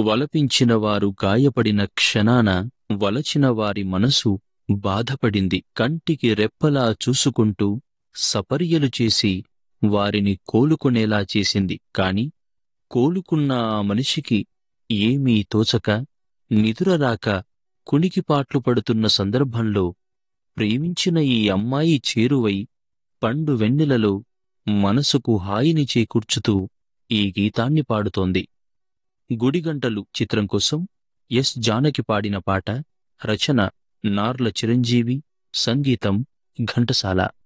వలపించిన వారు గాయపడిన క్షణాన వలచిన వారి మనసు బాధపడింది కంటికి రెప్పలా చూసుకుంటూ సపర్యలు చేసి వారిని కోలుకునేలా చేసింది కాని కోలుకున్న ఆ మనిషికి ఏమీ తోచక నిదురరాక కునికిపాట్లు పడుతున్న సందర్భంలో ప్రేమించిన ఈ అమ్మాయి చేరువై పండు వెన్నెలలో మనసుకు హాయిని చేకూర్చుతూ ఈ గీతాన్ని పాడుతోంది గుడిగంటలు చిత్రం కోసం ఎస్ జానకి పాడిన పాట రచన నార్ల చిరంజీవి సంగీతం ఘంటసాల